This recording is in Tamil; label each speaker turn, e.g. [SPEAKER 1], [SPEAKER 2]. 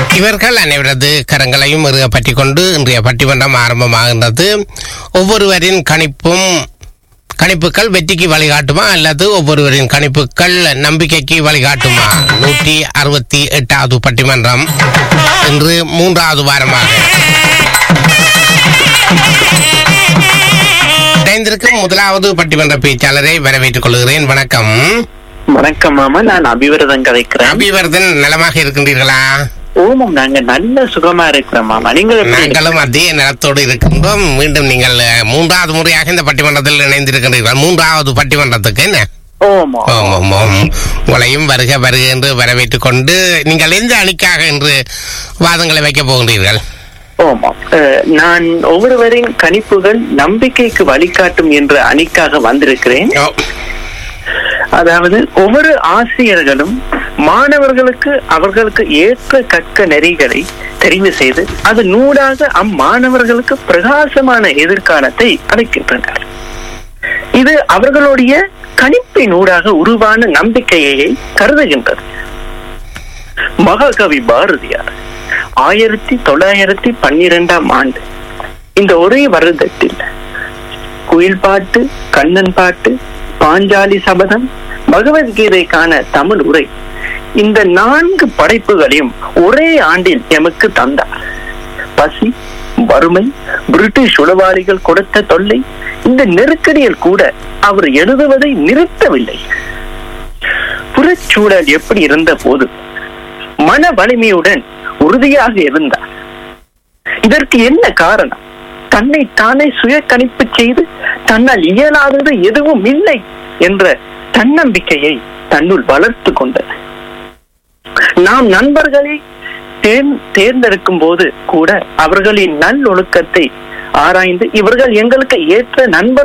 [SPEAKER 1] இவர்கள் அனைவரது கரங்களையும் இறுக பற்றி கொண்டு இன்றைய பட்டிமன்றம் ஆரம்பமாகின்றது ஒவ்வொருவரின் கணிப்பும் கணிப்புகள் வெற்றிக்கு வழிகாட்டுமா அல்லது ஒவ்வொருவரின் கணிப்புகள் நம்பிக்கைக்கு வழிகாட்டுமா நூற்றி அறுபத்தி எட்டாவது பட்டிமன்றம் இன்று மூன்றாவது வாரமாக இணைந்திருக்கும் முதலாவது பட்டிமன்ற பேச்சாளரை வரவேற்றுக் கொள்கிறேன் வணக்கம்
[SPEAKER 2] வணக்கம் மாமா நான் அபிவிரதம் கதைக்கிறேன்
[SPEAKER 1] அபிவர்தன் நலமாக இருக்கின்றீர்களா
[SPEAKER 2] ஓமம் நாங்க நல்ல சுகமா இருக்கிறோம் மாமா நீங்கள் எப்படி
[SPEAKER 1] நாங்களும் அதே நலத்தோடு இருக்கின்றோம் மீண்டும் நீங்கள் அஹ், மூன்றாவது முறையாக இந்த பட்டிமன்றத்தில் இணைந்திருக்கின்றீர்கள் மூன்றாவது பட்டிமன்றத்துக்கு என்ன
[SPEAKER 2] ஓமோ
[SPEAKER 1] ஓம் ஓம் ஓம் உங்களையும் வருக வருக என்று வரவேற்றுக் கொண்டு நீங்கள் எந்த அணிக்காக என்று வாதங்களை வைக்கப் போகின்றீர்கள்
[SPEAKER 2] ஓமோ அஹ், நான் ஒவ்வொருவரின் கணிப்புகள் நம்பிக்கைக்கு வழிகாட்டும் என்ற அணிக்காக வந்திருக்கிறேன்
[SPEAKER 1] ஓ,
[SPEAKER 2] அதாவது ஒவ்வொரு ஆசிரியர்களும் மாணவர்களுக்கு அவர்களுக்கு ஏற்ற கற்க நெறிகளை தெரிவு செய்து அது நூடாக அம்மாணவர்களுக்கு பிரகாசமான எதிர்காலத்தை அளிக்கின்றனர் இது அவர்களுடைய கணிப்பின் ஊடாக உருவான நம்பிக்கையை கருதுகின்றது மகாகவி பாரதியார் ஆயிரத்தி தொள்ளாயிரத்தி பன்னிரெண்டாம் ஆண்டு இந்த ஒரே வருடத்தில் குயில் பாட்டு கண்ணன் பாட்டு பாஞ்சாலி சபதம் பகவத்கீதைக்கான தமிழ் உரை இந்த நான்கு படைப்புகளையும் ஒரே ஆண்டில் எமக்கு தந்தார் பசி வறுமை பிரிட்டிஷ் உளவாளிகள் கொடுத்த தொல்லை இந்த நெருக்கடியில் கூட அவர் எழுதுவதை நிறுத்தவில்லை புறச்சூழல் எப்படி இருந்த போது மன வலிமையுடன் உறுதியாக இருந்தார் இதற்கு என்ன காரணம் தன்னை தானே சுய கணிப்பு செய்து தன்னால் இயலாதது எதுவும் இல்லை என்ற தன்னம்பிக்கையை தன்னுள் வளர்த்து கொண்டது நாம் நண்பர்களை தேர்ந்- தேர்ந்தெடுக்கும் போது கூட அவர்களின் நல்லொழுக்கத்தை ஆராய்ந்து இவர்கள் எங்களுக்கு ஏற்ற நண்பர்